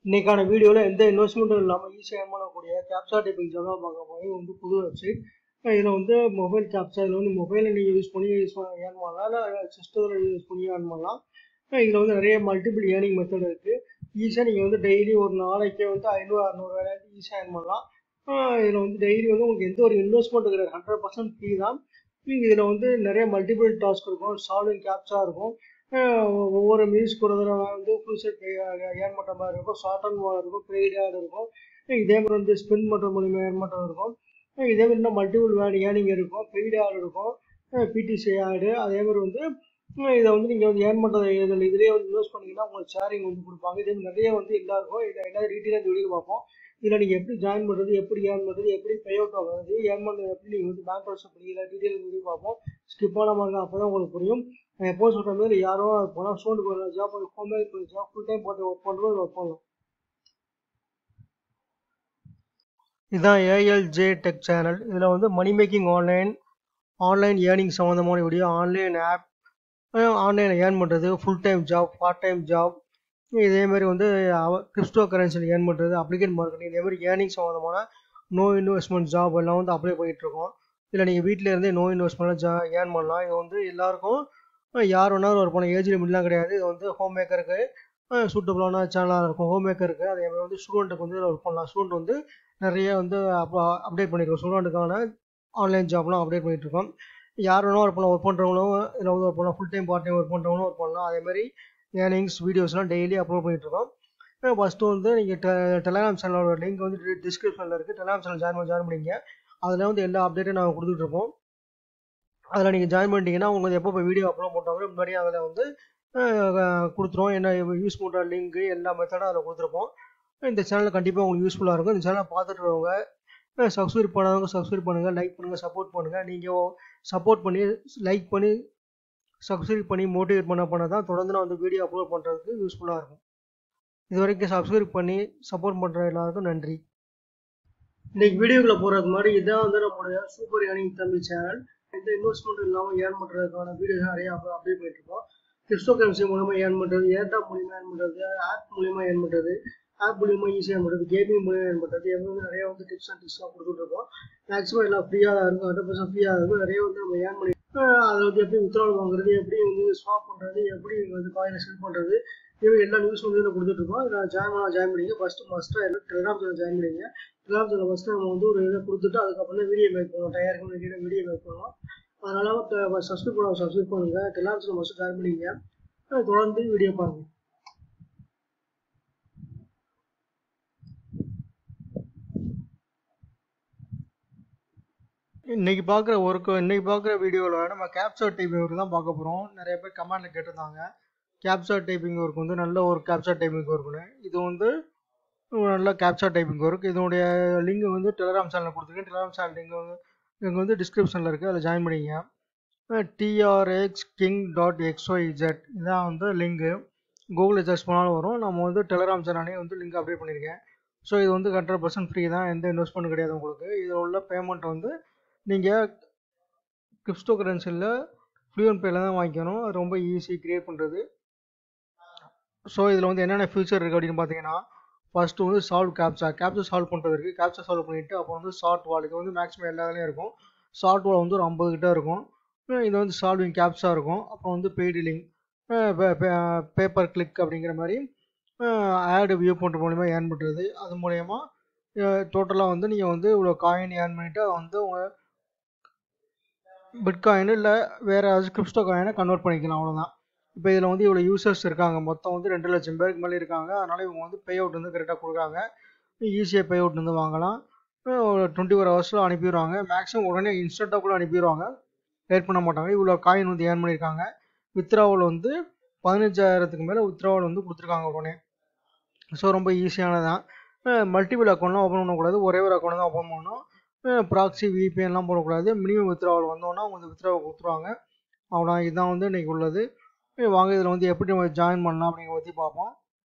இன்னைக்கான வீடியோவில் எந்த இன்வெஸ்ட்மெண்ட்டும் இல்லாமல் ஈஸியாக ஏர்ன் பண்ணக்கூடிய கேப்சா டைப்பிங் ஜாப் தான் பார்க்க போகிறோம் இது வந்து புது வெப்சைட் இதில் வந்து மொபைல் கேப்சா இதில் வந்து மொபைலை நீங்கள் யூஸ் பண்ணி யூஸ் ஏர்ன் பண்ணலாம் இல்லை சிஸ்டத்தில் யூஸ் பண்ணி ஏர்ன் பண்ணலாம் இதில் வந்து நிறைய மல்டிபிள் ஏர்னிங் மெத்தட் இருக்குது ஈஸியாக நீங்கள் வந்து டெய்லி ஒரு நாளைக்கே வந்து ஐநூறு அறநூறு வேலையாட்டு ஈஸியாக ஏர்ன் பண்ணலாம் இதில் வந்து டெய்லி வந்து உங்களுக்கு எந்த ஒரு இன்வெஸ்ட்மெண்ட் கிடையாது ஹண்ட்ரட் பர்சன்ட் ஃப்ரீ தான் நீங்கள் இதில் வந்து நிறைய மல்டிபிள் டாஸ்க் இருக்கும் சால்விங் கேப்சா இருக்கும் ஒவ்வொரு மியூசிக் ஒரு தடவை வந்து ஃபுல் செட் ஏர்ன் பண்ணுற மாதிரி இருக்கும் ஷார்ட் அண்ட் இருக்கும் பெய்ட் ஆட் இருக்கும் இதே மாதிரி வந்து ஸ்பின் பண்ணுற மூலியமாக ஏர்ன் பண்ணுறது இருக்கும் இதே மாதிரி இன்னும் மல்டிபிள் வேர்டு ஏர்னிங் இருக்கும் பெய்டு ஆட் இருக்கும் பிடிசி ஆடு அதே மாதிரி வந்து இதை வந்து நீங்கள் வந்து ஏர்ன் பண்ணுறது இதில் இதிலே வந்து யூஸ் பண்ணிங்கன்னா உங்களுக்கு ஷேரிங் வந்து கொடுப்பாங்க இதே மாதிரி நிறைய வந்து எல்லாருக்கும் இதை எல்லா டீட்டெயிலாக இந்த வீடியோ பார்ப்போம் இதில் நீங்கள் எப்படி ஜாயின் பண்ணுறது எப்படி ஏர்ன் பண்ணுறது எப்படி பே அவுட் ஆகுறது ஏர்ன் பண்ணுறது எப்படி நீங்கள் வந்து பேங்க் ட்ரான்ஸ்ஃபர் பண்ணி எல்லா டீட்டெயில் வீடியோ பார்ப்போம் ஸ்கிப் பண்ணாமல் அப்போ தான் உங்களுக்கு புரியும் நான் எப்போ சொல்கிற மாதிரி யாரும் அது போனால் ஸ்டூடெண்ட் ஒரு job home make job full time போட்டு ஒர்க் பண்ணுறது ஒர்க் பண்ணலாம் இதுதான் ஏஎல்ஜே டெக் சேனல் இதில் வந்து money making online online earning சம்மந்தமான வீடியோ ஆன்லைன் ஆப் ஆன்லைனில் ஏர்ன் பண்ணுறது full time job part time job இதேமாரி வந்து கிறிஸ்டோ கரன்சியில் ஏர்ன் பண்ணுறது அப்ளிகேட் மார்க்கெட்டிங் இதேமாதிரி ஏர்னிங் சம்மந்தமான நோ இன்வெஸ்ட்மெண்ட் ஜாப் எல்லாம் வந்து அப்ளை பண்ணிகிட்ருக்கோம் இதில் நீங்கள் வீட்டில் இருந்தே நோ இன்வெஸ்ட்மெண்ட்டில் ஜா ஏர்ன் பண்ணலாம் இது வந்து எல்லாருக்கும் யார் வேணாலும் ஒரு போன ஏஜ் லிமிட்லாம் கிடையாது இது வந்து ஹோம் மேக்கருக்கு சூட்டபுளான சேனலாக இருக்கும் ஹோம் மேக்கருக்கு அதே மாதிரி வந்து ஸ்டூடெண்ட்டுக்கு வந்து ஒர்க் பண்ணலாம் ஸ்டூடெண்ட் வந்து நிறைய வந்து அப்போ அப்டேட் பண்ணியிருக்கோம் ஸ்டூடெண்ட்டுக்கான ஆன்லைன் ஜாப்லாம் அப்டேட் பண்ணிகிட்ருக்கோம் யார் வேணாலும் ஒர்க் பண்ணலாம் ஒர்க் பண்ணுறவங்களும் இதில் வந்து ஒர்க் பண்ணலாம் full time part time work பண்ணுறவங்களும் ஒர்க் பண்ணலாம் அதேமாதிரி ஏர்னிங்ஸ் வீடியோஸ்லாம் டெய்லி அப்லோட் பண்ணிகிட்ருக்கோம் ஃபஸ்ட்டு வந்து நீங்கள் டெ டெலகிராம் சேனலோட லிங்க் வந்து டிஸ்கிரிப்ஷனில் இருக்குது டெலகிராம் சேனல் ஜாயின் பண்ணி ஜாயின் பண்ணிங்க அதில் வந்து எல்லா அப்டேட்டும் நாங்கள் கொடுத்துட்ருப்போம் அதில் நீங்கள் ஜாயின் பண்ணிட்டீங்கன்னா உங்களுக்கு எப்போ இப்போ வீடியோ அப்லோட் பண்ணுறாங்களோ முன்னாடியே அதில் வந்து கொடுத்துருவோம் என்ன யூஸ் பண்ணுற லிங்க்கு எல்லா மெத்தடும் அதில் கொடுத்துருப்போம் இந்த சேனல் கண்டிப்பாக உங்களுக்கு யூஸ்ஃபுல்லாக இருக்கும் இந்த சேனலை பார்த்துட்டு இருக்கவங்க சப்ஸ்கிரைப் பண்ணாதவங்க சப்ஸ்கிரைப் பண்ணுங்கள் லைக் பண்ணுங்கள் சப்போர்ட் பண்ணுங்கள் நீங்கள் சப்போர்ட் பண்ணி லைக் பண்ணி சப்ஸ்கிரைப் பண்ணி மோட்டிவேட் பண்ண பண்ண தான் தொடர்ந்து நான் வந்து வீடியோ அப்லோட் பண்ணுறதுக்கு யூஸ்ஃபுல்லாக இருக்கும் இது வரைக்கும் சப்ஸ்கிரைப் பண்ணி சப்போர்ட் பண்ணுற எல்லாருக்கும் நன்றி இன்னைக்கு வீடியோக்குள்ளே போகிறதுக்கு முன்னாடி இதான் வந்து நம்மளுடைய சூப்பர் ஏர்னிங் தமிழ் சேனல் எந்த இன்வெஸ்ட்மெண்ட் இல்லாமல் ஏர்ன் பண்ணுறதுக்கான வீடியோ நிறைய அப்டேட் பண்ணிட்டு இருக்கோம் கிறிஸ்டோ கரன்சி மூலமாக ஏர்ன் பண்ணுறது ஏர்டாப் மூலியமாக ஏர்ன் பண்ணுறது ஆப் மூலியமாக ஏர்ன் பண்ணுறது ஆப் மூலியமாக ஈஸியாக ஏர்ன் பண்ணுறது கேமிங் மூலியமாக ஏர்ன் பண்ணுறது எவ்வளோ நிறைய வந்து டிப்ஸ் அண்ட் டிப்ஸ்லாம் கொடுத்துட்ருக்கோம் மேக்ஸிமம் எல்லாம் ஃப்ரீயாக தான் இருக்கும் ஹண்ட்ரட் பர்சன்ட் ஃப்ரீயாக இருக்கும் நிறைய வந்து நம்ம ஏர்ன் பண்ணி அதை வந்து எப்படி வித்ரால் வாங்குறது எப்படி வந்து ஸ்வாப் பண்ணுறது எப்படி வந்து காயினை செல் பண்ணுறது இதுமாதிரி எல்லா நியூஸ் வந்து இதில் கொடுத்துட்ருக்கோம் இதில் ஜாயின் பண்ண ஜாயின் பண்ணிங்க ஃபஸ்ட்டு மஸ்ட்டாக எல்லாம் டெலிகிராம் சேனல் ஜாயின் பண்ணிங்க டெலிகிராம் சேனல் ஃபஸ்ட்டு நம்ம வந்து ஒரு இதை கொடுத்துட்டு அதுக்கப்புறம் தான் வீடியோ மேக் பண்ணுவோம் டயருக்கு வேண்டிய வீடியோ மேக் பண்ணுவோம் அதனால் சப்ஸ்கிரைப் பண்ண சப்ஸ்கிரைப் பண்ணுங்கள் டெலிகிராம் சேனல் ஃபஸ்ட்டு ஜாயின் பண்ணிங்க தொடர்ந்து வீடியோ பாருங்கள் இன்னைக்கு பார்க்குற ஒர்க்கு இன்னைக்கு பார்க்குற வீடியோவில் நம்ம கேப்சர் டைப்பிங் ஒர்க் தான் பார்க்க போகிறோம் நிறைய பேர் கமெண்டில் கேட்டிருந்தாங்க கேப்சர் டைப்பிங் ஒர்க் வந்து நல்ல ஒரு கேப்சர் டைப்பிங் ஒர்க்குன்னு இது வந்து நல்ல கேப்சர் டைப்பிங் ஒர்க் இதனுடைய லிங்க் வந்து டெலிகிராம் சேனலில் கொடுத்துருக்கேன் டெலிகிராம் சேனல் லிங்க் வந்து இங்கே வந்து டிஸ்கிரிப்ஷனில் இருக்குது அதில் ஜாயின் பண்ணிங்க TRX king dot XY Z இதான் வந்து லிங்கு கூகுளில் சர்ச் பண்ணாலும் வரும் நம்ம வந்து டெலிகிராம் சேனலே வந்து லிங்க் அப்டேட் பண்ணியிருக்கேன் ஸோ இது வந்து ஹண்ட்ரட் பர்சன்ட் ஃப்ரீ தான் எந்த இன்வெஸ்ட்மெண்ட் கிடையாது உங்களுக்கு இதில் உள்ள பேமெண்ட் வந்து நீங்கள் கிரிப்டோ கரன்சியில் ஃப்ளூயன் பேயில் தான் வாங்கிக்கணும் அது ரொம்ப ஈஸி க்ரியேட் பண்ணுறது ஸோ இதில் வந்து என்னென்ன ஃபியூச்சர் இருக்குது அப்படின்னு பார்த்தீங்கன்னா ஃபஸ்ட்டு வந்து சால்வ் கேப்சா கேப்சா சால்வ் பண்ணுறது இருக்குது கேப்சா சால்வ் பண்ணிவிட்டு அப்புறம் வந்து ஷார்ட் வால் இது வந்து மேக்ஸிமம் எல்லா இதுலேயும் இருக்கும் ஷார்ட் வால் வந்து ஒரு ஐம்பது கிட்ட இருக்கும் இது வந்து சால்விங் கேப்ஸாக இருக்கும் அப்புறம் வந்து பெய்டு லிங்க் பேப்பர் கிளிக் அப்படிங்கிற மாதிரி ஆடு வியூ பண்ணுற மூலிமா ஏர்ன் பண்ணுறது அது மூலயமா டோட்டலாக வந்து நீங்கள் வந்து இவ்வளோ காயின் ஏர்ன் பண்ணிவிட்டு வந்து உங்கள் பிட்காயின் இல்லை வேறு ஏதாச்சும் கிரிப்டோ காயினை கன்வெர்ட் பண்ணிக்கலாம் அவ்வளோதான் இப்போ இதில் வந்து இவ்வளோ யூசர்ஸ் இருக்காங்க மொத்தம் வந்து ரெண்டு லட்சம் பேருக்கு மேலே இருக்காங்க அதனால் இவங்க வந்து பே அவுட் வந்து கரெக்டாக கொடுக்குறாங்க ஈஸியாக பே அவுட் வந்து வாங்கலாம் டுவெண்ட்டி ஃபோர் ஹவர்ஸில் அனுப்பிடுவாங்க மேக்ஸிமம் உடனே இன்ஸ்டண்ட்டாக கூட அனுப்பிடுவாங்க லேட் பண்ண மாட்டாங்க இவ்வளோ காயின் வந்து ஏர்ன் பண்ணியிருக்காங்க வித்ராவல் வந்து பதினஞ்சாயிரத்துக்கு மேலே வித்ராவல் வந்து கொடுத்துருக்காங்க உடனே ஸோ ரொம்ப ஈஸியானதான் மல்டிபிள் அக்கௌண்ட்லாம் ஓப்பன் பண்ணக்கூடாது ஒரே ஒரு அக்கௌண்ட் தான் ஓப்பன் பண்ணணும் ப்ராக்ஸி விபிஎன்லாம் போடக்கூடாது மினிமம் வித்ராவல் வந்தோன்னா அவங்க வித்ராவல் கொடுத்துருவாங்க அவ்வளோ இதுதான் வந்து இன்றைக்கி உள்ளது வாங்க இதில் வந்து எப்படி நம்ம ஜாயின் பண்ணலாம் அப்படிங்கிற பற்றி பார்ப்போம்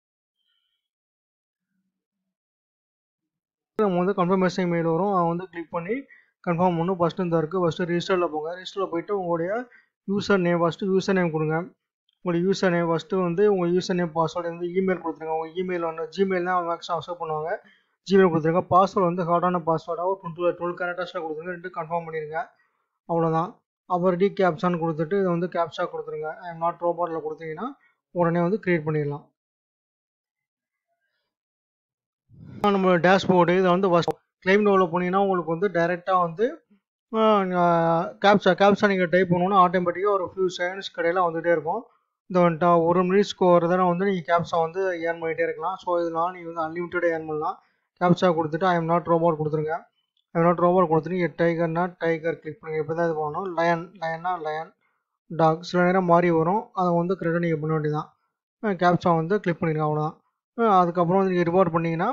நம்ம வந்து கன்ஃபர்மேஷன் மெயில் வரும் அதை வந்து கிளிக் பண்ணி கன்ஃபார்ம் பண்ணணும் ஃபஸ்ட்டு இந்த இருக்குது ஃபஸ்ட்டு ரிஜிஸ்டரில் போங்க ரிஜிஸ்டரில் போயிட்டு உங்களுடைய user name first user name கொடுங்க உங்கள் யூசர் நேம் ஃபஸ்ட்டு வந்து உங்கள் யூசர் நேம் பாஸ்வேர்டு வந்து இமெயில் கொடுத்துருங்க உங்கள் இமெயில் வந்து ஜிமெயில் தான் மேக்ஸிமம் அக்செப்ட் பண்ணுவாங்க ஜிமெயில் கொடுத்துருங்க பாஸ்வேர்டு வந்து ஹார்டான பாஸ்வேர்டாக ஒரு டுவெல் டுவெல் கேரக்டர்ஸில் கொடுத்துருங்க ரெண்டு கன்ஃபார்ம் பண்ணிடுங்க அவ்வளோதான் அப்புறம் டி கேப்சான்னு கொடுத்துட்டு இதை வந்து கேப்சா கொடுத்துருங்க ஐ எம் நாட் ரோபாட்டில் கொடுத்தீங்கன்னா உடனே வந்து க்ரியேட் பண்ணிடலாம் நம்ம டேஷ்போர்டு இதை வந்து ஃபஸ்ட் கிளைம் டெவலப் பண்ணிங்கன்னா உங்களுக்கு வந்து டைரெக்டாக வந்து கேப்சா கேப்சா நீங்கள் டைப் பண்ணணும்னா ஆட்டோமேட்டிக்காக ஒரு ஃபியூ செகண்ட்ஸ் கடையில் வந்துகிட்டே இருக்கும் இந்த வந்துட்டா ஒரு மினிட்ஸ்க்கு ஒரு தடவை வந்து நீங்கள் கேப்சா வந்து ஏர்ன் பண்ணிகிட்டே இருக்கலாம் ஸோ இதனால நீங்கள் வந்து அன்லிமிட்டடாக ஏர்ன் பண்ணலாம் கேப்சா கொடுத்துட்டு ஐ எம் நாட் ரோபாட் கொடுத்துருங்க ஐ எம் நாட் ரோபாட் கொடுத்துட்டு டைகர்னா டைகர் கிளிக் பண்ணுங்க இப்போ தான் இது பண்ணணும் லயன் லயன்னா லயன் டாக் சில நேரம் மாறி வரும் அதை வந்து கரெக்டாக நீங்கள் பண்ண வேண்டியதான் கேப்சா வந்து கிளிக் பண்ணிடுங்க அவ்வளோதான் அதுக்கப்புறம் வந்து நீங்கள் ரிவார்ட் பண்ணிங்கன்னா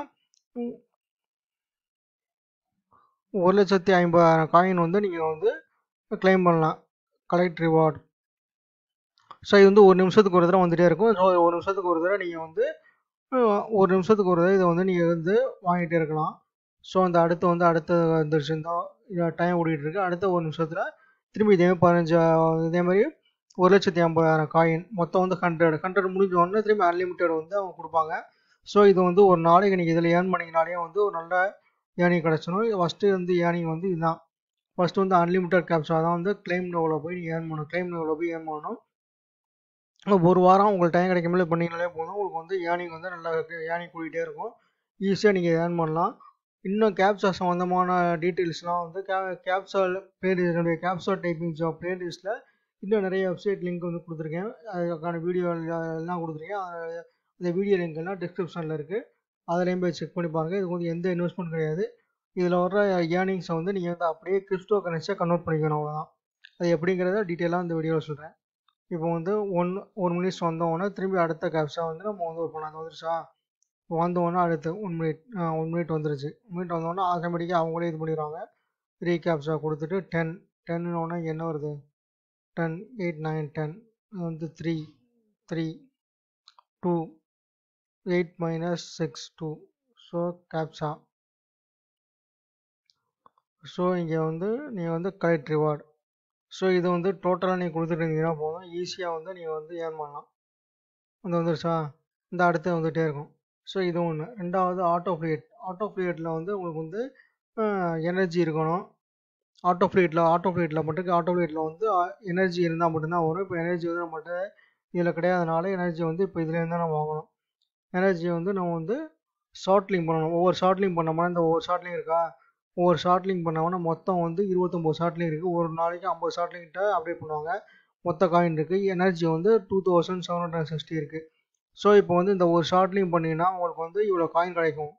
ஒரு லட்சத்தி ஐம்பதாயிரம் காயின் வந்து நீங்கள் வந்து கிளைம் பண்ணலாம் கலெக்ட் ரிவார்ட் ஸோ இது வந்து ஒரு நிமிஷத்துக்கு ஒரு தடவை வந்துகிட்டே இருக்கும் ஸோ ஒரு நிமிஷத்துக்கு ஒரு தடவை நீங்கள் வந்து ஒரு நிமிஷத்துக்கு ஒரு தடவை இதை வந்து நீங்கள் வந்து வாங்கிட்டே இருக்கலாம் ஸோ அந்த அடுத்து வந்து அடுத்த வந்துருச்சு இந்த டைம் ஓடிட்டு இருக்கு அடுத்த ஒரு நிமிஷத்தில் திரும்பி இதேமாதிரி பதினஞ்சு இதே மாதிரி ஒரு லட்சத்தி ஐம்பதாயிரம் காயின் மொத்தம் வந்து ஹண்ட்ரட் ஹண்ட்ரட் முடிஞ்ச உடனே திரும்பி அன்லிமிட்டட் வந்து அவங்க கொடுப்பாங்க ஸோ இது வந்து ஒரு நாளைக்கு நீங்கள் இதில் ஏர்ன் பண்ணிங்கனாலே வந்து ஒரு நல்ல ஏர்னிங் கிடச்சிடும் ஃபஸ்ட்டு வந்து ஏர்னிங் வந்து இதுதான் ஃபஸ்ட்டு வந்து அன்லிமிட்டட் கேப்ஸா தான் வந்து கிளைம் நோவில் போய் நீங்கள் ஏர்ன் பண்ணணும் கிளைம் நோவில் போய் ஏர்ன் பண்ணணும் ஒரு வாரம் உங்களுக்கு டைம் கிடைக்கும் போது பண்ணிங்கனாலே போதும் உங்களுக்கு வந்து ஏர்னிங் வந்து நல்லா ஏர்னிங் கூட்டிகிட்டே இருக்கும் ஈஸியாக நீங்கள் ஏர்ன் பண்ணலாம் இன்னும் கேப்சா சம்மந்தமான டீட்டெயில்ஸ்லாம் வந்து கே கேப்சா பேர் என்னுடைய கேப்சா டைப்பிங் ஜாப் பிளேலிஸ்ட்டில் இன்னும் நிறைய வெப்சைட் லிங்க் வந்து கொடுத்துருக்கேன் அதுக்கான வீடியோ எல்லாம் கொடுத்துருக்கேன் அந்த வீடியோ லிங்க் எல்லாம் டிஸ்கிரிப்ஷனில் இருக்குது அதுலேயும் போய் செக் பண்ணி பாருங்கள் இதுக்கு வந்து எந்த இன்வெஸ்ட்மெண்ட் கிடையாது இதில் வர ஏர்னிங்ஸை வந்து நீங்கள் வந்து அப்படியே கிறிஸ்டோ கரன்சியாக கன்வெர்ட் பண்ணிக்கணும் அவ்வளோதான் அது எப்படிங்கிறத டீட்டெயிலாக இந்த வீடியோவில் சொல்கிறேன் இப்போ வந்து ஒன் ஒரு மினிட்ஸ் வந்தோடனே திரும்பி அடுத்த கேப்ஸாக வந்து நம்ம வந்து ஒரு பண்ண வந்துருச்சா வந்தோடனே அடுத்து ஒன் மினிட் ஒன் மினிட் வந்துருச்சு ஒன் மினிட் வந்தோடனே ஆட்டோமேட்டிக்காக அவங்களே இது பண்ணிடுவாங்க த்ரீ கேப்ஸாக கொடுத்துட்டு டென் டென்னு என்ன வருது டென் எயிட் நைன் டென் வந்து three three two eight minus six two so captcha so இங்கே வந்து நீங்கள் வந்து கலெக்ட் ரிவார்டு ஸோ இது வந்து டோட்டலாக நீங்கள் கொடுத்துட்டு இருந்தீங்கன்னா போதும் ஈஸியாக வந்து நீங்கள் வந்து ஏர்ன் பண்ணலாம் அந்த வந்துருச்சா இந்த அடுத்து வந்துகிட்டே இருக்கும் ஸோ இது ஒன்று ரெண்டாவது ஆட்டோ ஃப்ளீட் ஆட்டோ ஃப்ளீட்டில் வந்து உங்களுக்கு வந்து எனர்ஜி இருக்கணும் ஆட்டோ ஃப்ளீட்டில் ஆட்டோ ஃப்ளீட்டில் மட்டும் ஆட்டோ ஃப்ளீட்டில் வந்து எனர்ஜி இருந்தால் மட்டும்தான் வரும் இப்போ எனர்ஜி வந்து நம்மகிட்ட இதில் கிடையாதனால எனர்ஜி வந்து இப்போ இதுலேருந்து தான் நம்ம வாங்கணும் எனர்ஜி வந்து நம்ம வந்து ஷார்ட்லிங் பண்ணணும் ஒவ்வொரு ஷார்ட்லிங் பண்ணோம்னா இந்த ஒவ்வொரு ஷார்ட்லிங் இருக்கா ஒவ்வொரு ஷார்ட்லிங் பண்ணோம்னா மொத்தம் வந்து இருபத்தொம்போது ஷார்ட்லிங் இருக்குது ஒரு நாளைக்கு ஐம்பது ஷார்ட்லிங்கிட்ட அப்டேட் பண்ணுவாங்க மொத்த காயின் இருக்குது எனர்ஜி வந்து two thousand seven hundred sixty இருக்குது ஸோ இப்போ வந்து இந்த ஒரு ஷார்ட்லிங் பண்ணிங்கன்னா உங்களுக்கு வந்து இவ்வளோ காயின் கிடைக்கும்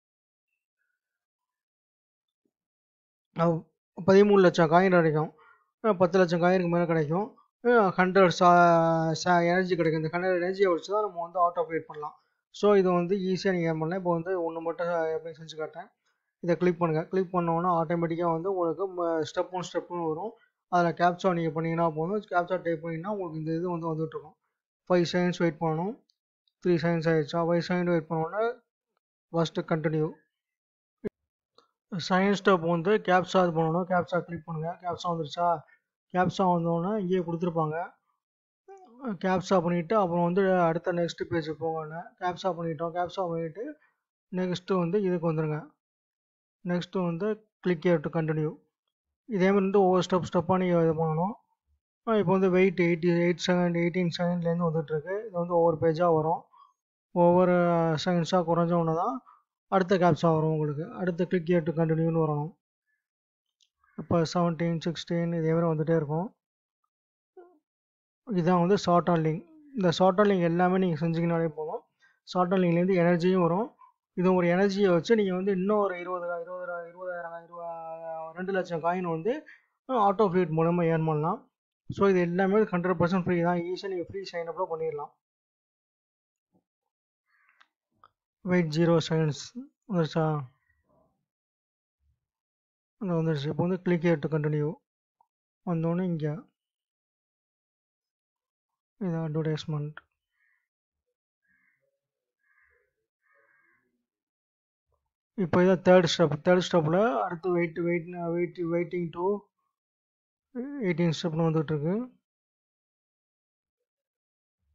பதிமூணு லட்சம் காயின் கிடைக்கும் பத்து லட்சம் காயினுக்கு மேலே கிடைக்கும் ஹண்ட்ரட் எனர்ஜி கிடைக்கும் இந்த ஹண்ட்ரட் எனர்ஜியை வச்சு தான் நம்ம வந்து ஆட்டோ அப்டேட் பண்ணலாம் ஸோ இது வந்து ஈஸியாக நீங்கள் பண்ணலாம் இப்போ வந்து ஒன்று மட்டும் எப்படி செஞ்சு காட்டேன் இதை கிளிக் பண்ணுங்கள் கிளிக் பண்ணோன்னா ஆட்டோமேட்டிக்காக வந்து உங்களுக்கு ஸ்டெப் ஒன் ஸ்டெப்னு வரும் அதில் கேப்சா நீங்கள் பண்ணிங்கன்னா போதும் கேப்சா டைப் பண்ணிங்கன்னா உங்களுக்கு இந்த இது வந்து வந்துட்டுருக்கும் ஃபைவ் செகண்ட்ஸ் வெயிட் பண்ணணும் த்ரீ செகண்ட்ஸ் ஆகிடுச்சா ஃபைவ் செகண்ட் வெயிட் பண்ணோன்னா ஃபஸ்ட்டு கண்டினியூ செகண்ட் ஸ்டெப் வந்து கேப்சா இது பண்ணணும் கேப்சா கிளிக் பண்ணுங்கள் கேப்சா வந்துருச்சா கேப்சா வந்தோடனே இங்கேயே கொடுத்துருப்பாங்க கேப்சா பண்ணிவிட்டு அப்புறம் வந்து அடுத்த நெக்ஸ்ட் பேஜ் போங்கன்னு கேப்சா பண்ணிட்டோம் கேப்சா பண்ணிவிட்டு நெக்ஸ்ட்டு வந்து இதுக்கு வந்துடுங்க நெக்ஸ்ட்டு வந்து கிளிக் டு கண்டினியூ இதே மாதிரி வந்து ஒவ்வொரு ஸ்டெப் ஸ்டெப்பாக நீங்கள் இது பண்ணணும் இப்போ வந்து wait eighty eight second eighteen செகண்ட்லேருந்து வந்துட்டுருக்கு இது வந்து ஒவ்வொரு பேஜாக வரும் ஒவ்வொரு செகண்ட்ஸாக குறைஞ்ச ஒன்று தான் அடுத்த கேப்ஸா வரும் உங்களுக்கு அடுத்த கிளிக் டு கண்டினியூன்னு வரணும் இப்போ செவன்டீன் சிக்ஸ்டீன் இதே மாதிரி வந்துகிட்டே இருக்கும் இதுதான் வந்து ஷார்ட் ஆன் லிங்க் இந்த ஷார்ட் ஆன் லிங்க் எல்லாமே நீங்கள் செஞ்சீங்கனாலே போதும் ஷார்ட் ஆன் லிங்க்லேருந்து எனர்ஜியும் வரும் இது ஒரு எனர்ஜியை வச்சு நீங்கள் வந்து இன்னும் ஒரு இருபது இருபது இருபதாயிரம் இருபது ரெண்டு லட்சம் காயின் வந்து ஆட்டோ ஃபீட் மூலமாக ஏர்ன் பண்ணலாம் ஸோ இது எல்லாமே ஹண்ட்ரட் பர்சன்ட் ஃப்ரீ தான் ஈஸியாக நீங்கள் ஃப்ரீ சைன் அப்பில் பண்ணிடலாம் வெயிட் ஜீரோ செகண்ட்ஸ் வந்துருச்சா அந்த வந்துருச்சு இப்போ வந்து கிளிக் டு கண்டினியூ வந்தோடனே இங்கே இது அட்வர்டைஸ்மெண்ட் இப்போ இதான் தேர்ட் ஸ்டெப் தேர்ட் ஸ்டெப்பில் அடுத்து wait wait wait waiting to eighteen ஸ்டெப்னு வந்துகிட்ருக்கு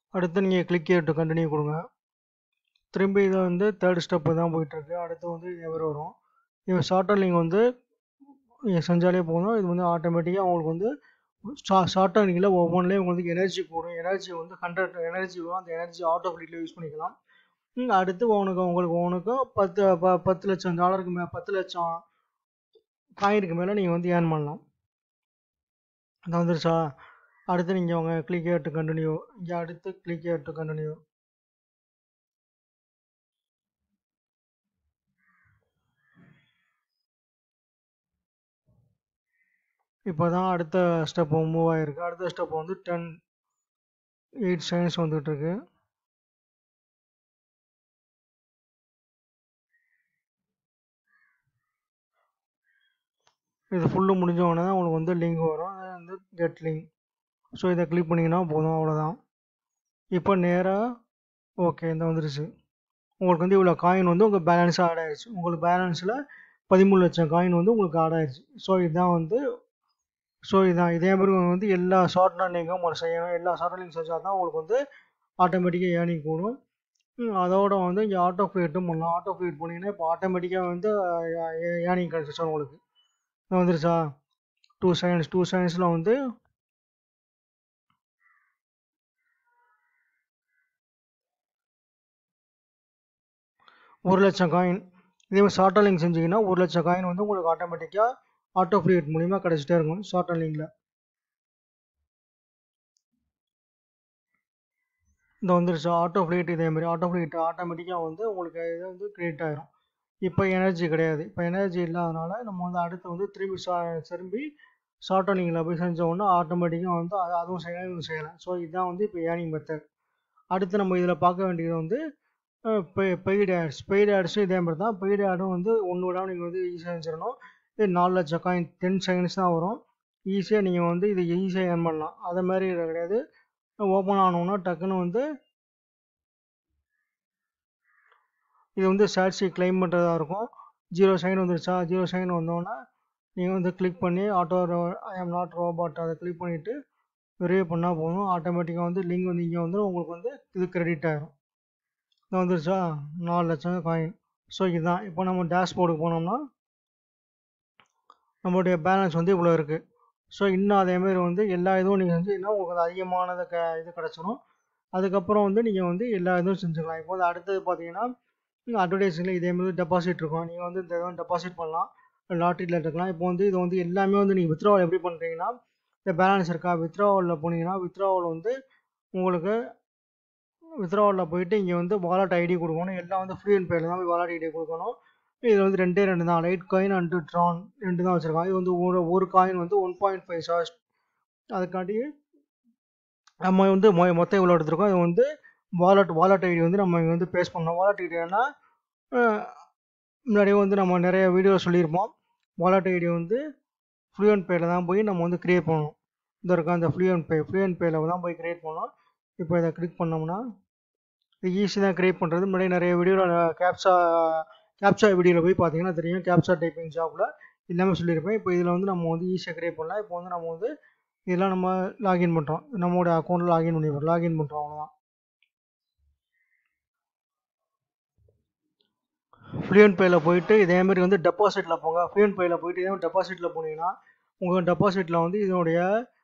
அடுத்து நீங்கள் கிளிக் டு கண்டினியூ கொடுங்க திரும்பி இதை வந்து தேர்ட் ஸ்டெப்பு தான் போயிட்டுருக்கு அடுத்து வந்து இதே மாதிரி வரும் இது ஷார்ட்டர் லிங்க் வந்து நீங்கள் செஞ்சாலே போதும் இது வந்து ஆட்டோமேட்டிக்காக உங்களுக்கு வந்து ஷார்ட்டாக நீங்கள் ஒவ்வொன்றிலையும் உங்களுக்கு எனர்ஜி கூடும் எனர்ஜி வந்து ஹண்ட்ரட் எனர்ஜி வரும் அந்த எனர்ஜி ஆட்டோ ஃபிளிட்டில் யூஸ் பண்ணிக்கலாம் ம், அடுத்து உனக்கு உங்களுக்கு உனக்கு பத்து ப பத்து லட்சம் டாலருக்கு மே பத்து லட்சம் காயினுக்கு மேலே நீங்கள் வந்து ஏர்ன் பண்ணலாம் அது வந்துருச்சா அடுத்து நீங்கள் உங்கள் கிளிக் டு கண்டினியூ இங்கே அடுத்து கிளிக் டு கண்டினியூ இப்போ தான் அடுத்த ஸ்டெப் மூவ் ஆகிருக்கு அடுத்த ஸ்டெப் வந்து டென் எயிட் சயின்ஸ் வந்துட்டு இருக்கு இது ஃபுல்லு முடிஞ்ச உடனே தான் உங்களுக்கு வந்து லிங்க் வரும் அது வந்து கெட் லிங்க் ஸோ இதை கிளிக் பண்ணிங்கன்னா போதும் அவ்வளோதான் இப்போ நேராக ஓகே இந்த வந்துருச்சு உங்களுக்கு வந்து இவ்வளோ காயின் வந்து உங்கள் பேலன்ஸ் ஆட் ஆயிடுச்சு உங்களுக்கு பேலன்ஸில் பதிமூணு லட்சம் காயின் வந்து உங்களுக்கு ஆட் ஆயிடுச்சு ஸோ இதுதான் வந்து ஸோ இதான் இதே மாதிரி வந்து எல்லா ஷார்ட் லிங்கும் ஒரு செய்யணும் எல்லா ஷார்ட் லிங்க் செஞ்சால் தான் உங்களுக்கு வந்து ஆட்டோமேட்டிக்காக ஏர்னிங் கூடும் ம், அதோட வந்து இங்கே ஆட்டோ ஃபீட்டும் பண்ணலாம் ஆட்டோ ஃபீட் பண்ணிங்கன்னா இப்போ ஆட்டோமேட்டிக்காக வந்து ஏர்னிங் கிடச்சிச்சு உங்களுக்கு இது வந்துருச்சா டூ சயின்ஸ் டூ சயின்ஸில் வந்து ஒரு லட்சம் காயின் இதே மாதிரி ஷார்ட் லிங்க் செஞ்சீங்கன்னா ஒரு லட்சம் காயின் வந்து உங்களுக்கு ஆட்டோமேட்டிக்காக ஆட்டோ ஃப்ரீட் மூலிமா கிடச்சிட்டே இருக்கும் ஷார்ட் லிங்கில் இந்த வந்துருச்சு ஆட்டோ ஃப்ளீட் இதே மாதிரி ஆட்டோ ஃப்ளீட் ஆட்டோமேட்டிக்காக வந்து உங்களுக்கு இது வந்து கிரியேட் ஆயிரும் இப்போ எனர்ஜி கிடையாது இப்போ எனர்ஜி இல்லாதனால நம்ம வந்து அடுத்து வந்து திரும்பி சா திரும்பி ஷார்ட் லிங்கில் போய் செஞ்ச உடனே ஆட்டோமேட்டிக்காக வந்து அது அதுவும் செய்யலாம் இதுவும் செய்யலாம் ஸோ இதுதான் வந்து இப்போ ஏர்னிங் மெத்தட் அடுத்து நம்ம இதில் பார்க்க வேண்டியது வந்து பெய்டு ஆட்ஸ் பெய்டு ஆட்ஸும் இதே மாதிரி தான் பெய்டு ஆடும் வந்து ஒன்று விடாமல் நீங்கள் வந்து ஈஸியாக செஞ்சிடணும் இது நாலு லட்சம் காயின் டென் செகண்ட்ஸ் தான் வரும் ஈஸியாக நீங்கள் வந்து இது ஈஸியாக ஏர்ன் பண்ணலாம் அதை மாதிரி இது கிடையாது ஓப்பன் ஆனோன்னா டக்குன்னு வந்து இது வந்து சாட்சி கிளைம் பண்ணுறதா இருக்கும் ஜீரோ சைன் வந்துருச்சா ஜீரோ சைன் வந்தோன்னா நீங்கள் வந்து கிளிக் பண்ணி auto I am not robot அதை கிளிக் பண்ணிவிட்டு வெரிஃபை பண்ணால் போதும் ஆட்டோமேட்டிக்காக வந்து லிங்க் வந்து இங்கே வந்து உங்களுக்கு வந்து இது கிரெடிட் ஆகிரும் இது வந்துருச்சா நாலு லட்சம் காயின் ஸோ இதுதான் இப்போ நம்ம டேஷ்போர்டுக்கு போனோம்னா நம்மளுடைய பேலன்ஸ் வந்து இவ்வளோ இருக்குது ஸோ இன்னும் அதேமாரி வந்து எல்லா இதுவும் நீங்கள் செஞ்சீங்கன்னா உங்களுக்கு வந்து அதிகமானது க இது கிடச்சிரும் அதுக்கப்புறம் வந்து நீங்கள் வந்து எல்லா இதுவும் செஞ்சுக்கலாம் இப்போ வந்து அடுத்தது பார்த்தீங்கன்னா அட்வர்டைஸிங்கில் இதேமாதிரி டெபாசிட் இருக்கும் நீங்கள் வந்து இந்த இதுவும் டெபாசிட் பண்ணலாம் லாட்ரியில் எடுக்கலாம் இப்போ வந்து இது வந்து எல்லாமே வந்து நீங்கள் வித்ட்ராவல் எப்படி பண்ணுறீங்கன்னா இந்த பேலன்ஸ் இருக்கா வித்ட்ராவலில் போனீங்கன்னா வித்ட்ராவல் வந்து உங்களுக்கு வித்ட்ராவலில் போயிட்டு இங்கே வந்து வாலெட் ஐடி கொடுக்கணும் எல்லாம் வந்து ஃப்ரீ அண்ட் பேயில் தான் போய் வாலெட் ஐடி கொடுக்கணும் இது வந்து ரெண்டே ரெண்டு தான் லைட் காயின் அண்ட் ட்ரான் ரெண்டு தான் வச்சுருக்காங்க இது வந்து ஒரு ஒரு காயின் வந்து ஒன் பாயிண்ட் ஃபைவ் சார்ஜ் அதுக்காண்டி நம்ம வந்து மொ மொத்தம் இவ்வளோ எடுத்திருக்கோம் இது வந்து வாலெட் வாலெட் ஐடி வந்து நம்ம இங்கே வந்து பேஸ் பண்ணோம் வாலெட் ஐடினா முன்னாடியே வந்து நம்ம நிறைய வீடியோ சொல்லியிருப்போம் வாலெட் ஐடி வந்து ஃப்ளூயன்ட் பேயில் தான் போய் நம்ம வந்து க்ரியேட் பண்ணணும் இந்த இருக்க அந்த ஃப்ளூயன்ட் பே ஃப்ளூயன்ட் பேயில் தான் போய் க்ரியேட் பண்ணோம் இப்போ இதை கிளிக் பண்ணோம்னா இது ஈஸி தான் க்ரியேட் பண்ணுறது முன்னாடி நிறைய வீடியோவில் கேப்சா கேப்சா வீடியோவில் போய் பார்த்தீங்கன்னா தெரியும் கேப்சா டைப்பிங் ஜாப்பில் எல்லாமே சொல்லியிருப்பேன் இப்போ இதில் வந்து நம்ம வந்து ஈஸியாக க்ரியேட் பண்ணலாம் இப்போ வந்து நம்ம வந்து இதெல்லாம் நம்ம லாகின் பண்ணுறோம் நம்மளோட அக்கௌண்ட்டில் லாகின் பண்ணிடுறோம் லாகின் பண்ணுறோம் அவ்வளோதான் ஃப்ளூயன்ட் பேயில் போயிட்டு இதேமாரி வந்து டெபாசிட்டில் போங்க ஃப்ளூயன்ட் பேயில் போயிட்டு இதே டெபாசிட்டில் போனீங்கன்னா உங்கள் டெபாசிட்டில் வந்து இதனுடைய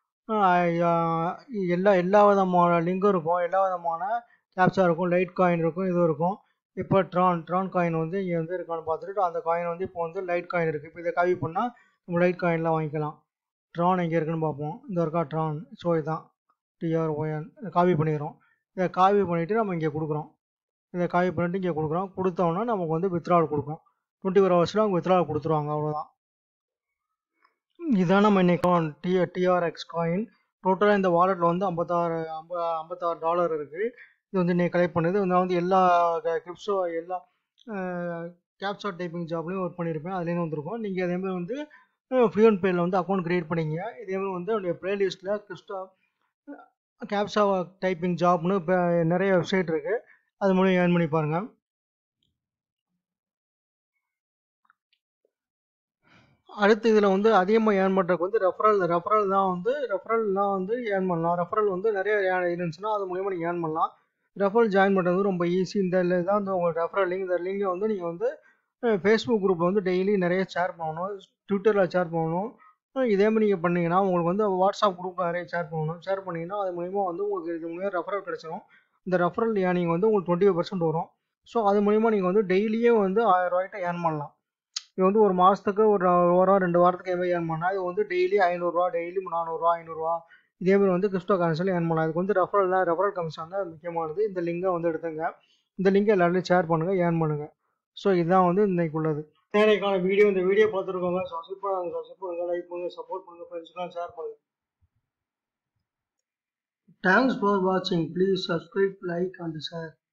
எல்லா எல்லா விதமான லிங்கும் இருக்கும் எல்லா விதமான கேப்சா இருக்கும் லைட் காயின் இருக்கும் இது இருக்கும் இப்போ ட்ரான் ட்ரான் காயின் வந்து இங்கே வந்து இருக்கான்னு பார்த்துட்டு அந்த காயின் வந்து இப்போ வந்து லைட் காயின் இருக்குது இப்போ இதை காப்பி பண்ணால் நம்ம லைட் காயின்லாம் வாங்கிக்கலாம் ட்ரான் எங்கே இருக்குன்னு பார்ப்போம் இந்த இருக்கா ட்ரான் ஸோ இதுதான் டிஆர்ஓஎன் காப்பி பண்ணிடுறோம் இதை காப்பி பண்ணிவிட்டு நம்ம இங்கே கொடுக்குறோம் இதை காப்பி பண்ணிட்டு இங்கே கொடுக்குறோம் கொடுத்தோன்னா நமக்கு வந்து வித்ராவல் கொடுக்கும் டுவெண்ட்டி ஃபோர் ஹவர்ஸில் அவங்க வித்ராவல் கொடுத்துருவாங்க அவ்வளோதான் இதான் நம்ம இன்னைக்கு டி டிஆர்எக்ஸ் காயின் டோட்டலாக இந்த வாலெட்டில் வந்து ஐம்பத்தாறு ஐம்ப ஐம்பத்தாறு டாலர் இருக்குது இது வந்து இன்னைக்கு கலெக்ட் பண்ணுது நான் வந்து எல்லா கிரிப்ஸோ எல்லா கேப்சா டைப்பிங் ஜாப்லேயும் ஒர்க் பண்ணியிருப்பேன் அதுலேருந்து வந்திருக்கும் நீங்கள் அதேமாதிரி வந்து ஃப்ரீயன் பேயில் வந்து அக்கௌண்ட் க்ரியேட் பண்ணிங்க இதேமாதிரி வந்து என்னுடைய ப்ளேலிஸ்ட்டில் கிறிஸ்டா கேப்சா டைப்பிங் ஜாப்னு இப்போ நிறைய வெப்சைட் இருக்குது அது மூலம் ஏர்ன் பண்ணி பாருங்கள் அடுத்து இதில் வந்து அதிகமாக ஏர்ன் பண்ணுறதுக்கு வந்து ரெஃபரல் ரெஃபரல் தான் வந்து ரெஃபரல் தான் வந்து ஏர்ன் பண்ணலாம் ரெஃபரல் வந்து நிறைய இருந்துச்சுன்னா அது மூலியமாக நீங்கள் ஏர்ன் பண்ணலாம் ரெஃபரல் ஜாயின் பண்ணுறது ரொம்ப ஈஸி இந்த தான் வந்து உங்கள் ரெஃபரல் லிங்க் இந்த லிங்கை வந்து நீங்கள் வந்து ஃபேஸ்புக் குரூப்பில் வந்து டெய்லி நிறைய ஷேர் பண்ணணும் ட்விட்டரில் ஷேர் பண்ணணும் இதே மாதிரி நீங்கள் பண்ணீங்கன்னா உங்களுக்கு வந்து வாட்ஸ்அப் குரூப்பில் நிறைய ஷேர் பண்ணணும் ஷேர் பண்ணிங்கன்னா அது மூலிமா வந்து உங்களுக்கு இது மூலியம் ரெஃபரல் கிடச்சிடும் இந்த ரெஃபரல் ஏர்னிங் வந்து உங்களுக்கு டுவெண்ட்டி ஃபைவ் பர்சன்ட் வரும் ஸோ அது மூலிமா நீங்கள் வந்து டெய்லியே வந்து ஆயிரம் ரூபாய்கிட்ட ஏர்ன் பண்ணலாம் இது வந்து ஒரு மாதத்துக்கு ஒரு ஒரு வாரம் ரெண்டு வாரத்துக்கு எதுவுமே ஏர்ன் பண்ணால் இது வந்து டெய்லி ஐநூறுரூவா டெய்லி நானூறுரூவா ஐநூறுரூவா இதேமாதிரி வந்து கிறிஸ்டோ கரன்சியில் ஏர்ன் பண்ணலாம் இதுக்கு வந்து ரெஃபரல் தான் ரெஃபரல் கமிஷன் தான் முக்கியமானது இந்த லிங்கை வந்து எடுத்துங்க இந்த லிங்கை எல்லாருமே ஷேர் பண்ணுங்கள் ஏர்ன் பண்ணுங்கள் ஸோ இதுதான் வந்து இன்னைக்கு உள்ளது தேனைக்கான வீடியோ இந்த வீடியோ பார்த்துருக்கோங்க சப்ஸ்கிரைப் பண்ணுங்க சப்ஸ்கிரைப் பண்ணுங்க லைக் பண்ணுங்க சப்போர்ட் பண்ணுங்க ஃப்ரெண்ட்ஸ்க்கெலாம் ஷேர் பண்ணுங்க தேங்க்ஸ் ஃபார் வாட்சிங் please subscribe like and share